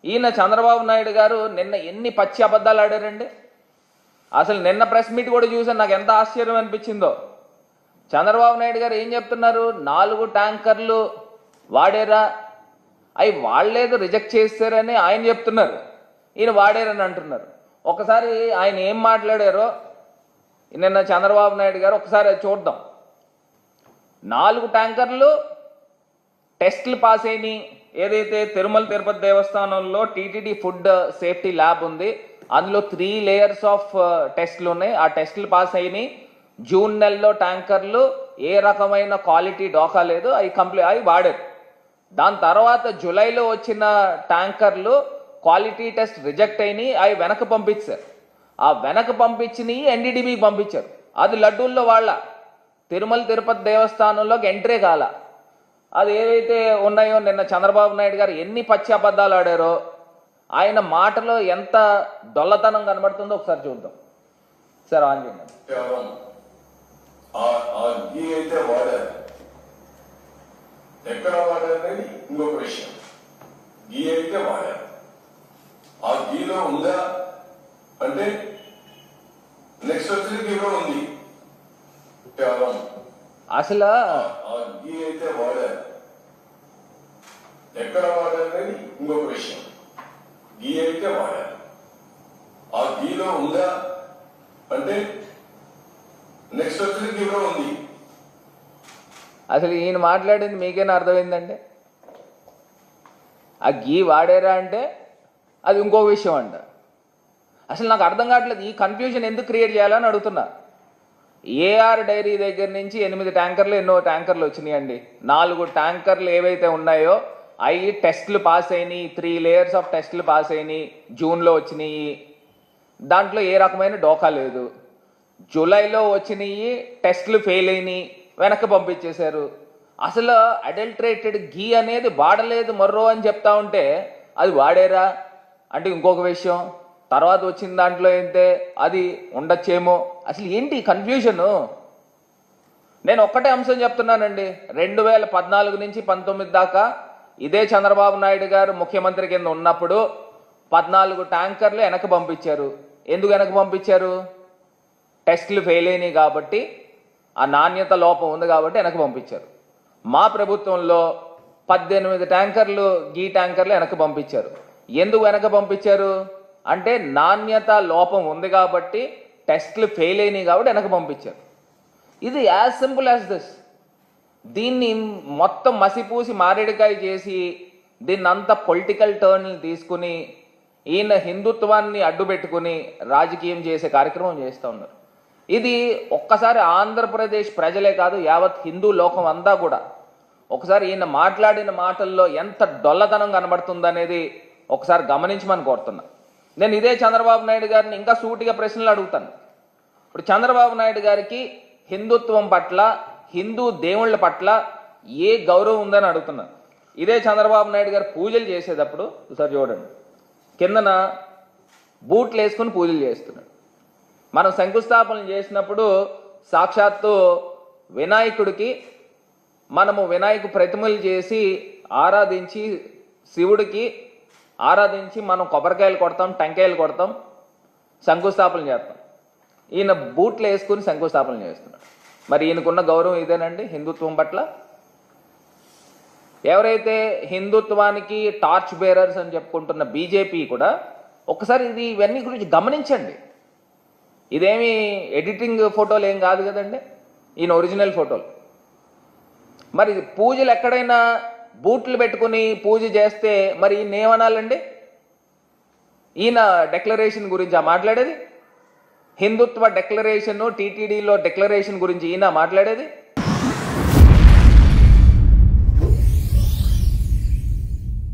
ఈయన చంద్రబాబు నాయుడు గారు నిన్న ఎన్ని పచ్చి అబద్ధాలు ఆడారండి అసలు నిన్న ప్రెస్ మీట్ కూడా చూసాను నాకు ఎంత ఆశ్చర్యం అనిపించిందో చంద్రబాబు నాయుడు గారు ఏం చెప్తున్నారు నాలుగు ట్యాంకర్లు వాడేరా అవి వాళ్ళేదో రిజెక్ట్ చేస్తారని ఆయన చెప్తున్నారు ఈయన వాడేరని అంటున్నారు ఒకసారి ఆయన ఏం మాట్లాడారో నిన్న చంద్రబాబు నాయుడు గారు ఒకసారి అది చూద్దాం నాలుగు ట్యాంకర్లు టెస్టులు పాస్ అయినాయి ఏదైతే తిరుమల తిరుపతి దేవస్థానంలో టీటీడీ ఫుడ్ సేఫ్టీ ల్యాబ్ ఉంది అందులో త్రీ లేయర్స్ ఆఫ్ టెస్టులు ఉన్నాయి ఆ టెస్టులు పాస్ అయినాయి జూన్ నెలలో ట్యాంకర్లు ఏ రకమైన క్వాలిటీ డోకా లేదు అవి కంప్లీట్ అవి వాడారు దాని తర్వాత జూలైలో వచ్చిన ట్యాంకర్లు క్వాలిటీ టెస్ట్ రిజెక్ట్ అయినాయి అవి వెనక్కి పంపించారు ఆ వెనక్కి పంపించినవి ఎన్డీడీబీకి పంపించారు అది లడ్డూల్లో వాళ్ళ తిరుమల తిరుపతి దేవస్థానంలోకి ఎంట్రీ కాల అది ఏవైతే ఉన్నాయో నిన్న చంద్రబాబు నాయుడు గారు ఎన్ని పచ్చి అబద్ధాలు ఆడారో ఆయన మాటలో ఎంత డొల్లతనం కనబడుతుందో ఒకసారి చూద్దాం సార్ ఆన్ చేయండి కేవలం ఆ- ఆ గీ అయితే వాడారు ఎక్కడ వాడారనేది ఇంకొక విషయం గీ అయితే వాడారు ఆ గీలో ఉందా అంటే నెక్స్ట్ వచ్చేది గీలో ఉంది కేవలం అసలు ఆ గీ అయితే వాడారు ఎక్కడ వాడారనేది ఇంకొక విషయం గీ అయితే వాడారు ఆ గీలో ఉందా అంటే నెక్స్ట్ వచ్చేది గీలో ఉంది అసలు ఈయన మాట్లాడింది మీకేనా అర్థమైందంటే ఆ గీ వాడారా అంటే అది ఇంకో విషయం అంట అసలు నాకు అర్థం కావట్లేదు ఈ కన్ఫ్యూజన్ ఎందుకు క్రియేట్ చేయాలని అడుగుతున్నా ఏఆర్ డైరీ దగ్గర నుంచి ఎనిమిది ట్యాంకర్లు ఎన్నో ట్యాంకర్లు వచ్చినాయండి నాలుగు ట్యాంకర్లు ఏవైతే ఉన్నాయో అవి టెస్ట్లు పాస్ అయినాయి త్రీ లేయర్స్ ఆఫ్ టెస్ట్లు పాస్ అయినాయి జూన్లో వచ్చినాయి దాంట్లో ఏ రకమైన డోకా లేదు జూలైలో వచ్చినాయి టెస్ట్లు ఫెయిల్ అయినాయి వెనక్కి పంపించేశారు అసలు అడల్ట్రేటెడ్ గీ అనేది వాడలేదు మర్రో అని చెప్తా ఉంటే అది వాడేరా అంటే ఇంకొక విషయం తర్వాత వచ్చిన దాంట్లో అయితే అది ఉండొచ్చేమో అసలు ఏంటి కన్ఫ్యూజను నేను ఒక్కటే అంశం చెప్తున్నానండి రెండు వేల పద్నాలుగు నుంచి పంతొమ్మిది దాకా ఇదే చంద్రబాబు నాయుడు గారు ముఖ్యమంత్రి కింద ఉన్నప్పుడు పద్నాలుగు ట్యాంకర్లు వెనక్కి పంపించారు ఎందుకు వెనక్కి పంపించారు టెస్టులు ఫెయిల్ అయినాయి కాబట్టి ఆ నాణ్యత లోపం ఉంది కాబట్టి వెనక్కి పంపించారు మా ప్రభుత్వంలో పద్దెనిమిది ట్యాంకర్లు గీ ట్యాంకర్లు వెనక్కి పంపించారు ఎందుకు వెనక్కి పంపించారు అంటే నాణ్యత లోపం ఉంది కాబట్టి టెస్టులు ఫెయిల్ అయినాయి కాబట్టి వెనక్కి పంపించారు ఇది యాజ్ సింపుల్ యాజ్ దిస్ దీన్ని మొత్తం మసిపూసి మారేడుకాయ చేసి దీన్ని అంతా పొలిటికల్ టర్న్ తీసుకుని ఈయన హిందుత్వాన్ని అడ్డు పెట్టుకుని రాజకీయం చేసే కార్యక్రమం చేస్తూ ఉన్నారు ఇది ఒక్కసారి ఆంధ్రప్రదేశ్ ప్రజలే కాదు యావత్ హిందూ లోకం అంతా కూడా ఒకసారి ఈయన మాట్లాడిన మాటల్లో ఎంత డొల్లతనం కనబడుతుందనేది ఒకసారి గమనించమని కోరుతున్నా నేను ఇదే చంద్రబాబు నాయుడు గారిని ఇంకా సూటిగా ప్రశ్నలు అడుగుతాను ఇప్పుడు చంద్రబాబు నాయుడు గారికి హిందుత్వం పట్ల హిందూ దేవుళ్ళ పట్ల ఏ గౌరవం ఉందని అడుగుతున్నాను ఇదే చంద్రబాబు నాయుడు గారు పూజలు చేసేటప్పుడు ఒకసారి చూడండి కిందన బూట్లు వేసుకుని పూజలు చేస్తున్నాడు మనం శంకుస్థాపన చేసినప్పుడు సాక్షాత్తు వినాయకుడికి మనము వినాయక ప్రతిమలు చేసి ఆరాధించి శివుడికి ఆరాధించి మనం కొబ్బరికాయలు కొడతాం టెంకాయలు కొడతాం శంకుస్థాపన చేస్తాం ఈయన బూట్లు వేసుకుని శంకుస్థాపన చేస్తున్నాడు మరి ఈయనకున్న గౌరవం ఇదేనండి హిందుత్వం పట్ల ఎవరైతే హిందుత్వానికి టార్చ్ బేరర్స్ అని చెప్పుకుంటున్న బీజేపీ కూడా ఒకసారి ఇది ఇవన్నీ గురించి గమనించండి ఇదేమి ఎడిటింగ్ ఫోటోలు ఏం కాదు కదండి ఈయన ఒరిజినల్ ఫోటోలు మరి పూజలు ఎక్కడైనా బూట్లు పెట్టుకుని పూజ చేస్తే మరి ఈయన ఏమనాలండి ఈయన డెక్లరేషన్ గురించి ఆ మాట్లాడేది హిందుత్వ డెక్లరేషన్ టీటీడీలో డెక్లరేషన్ గురించి ఈయన మాట్లాడేది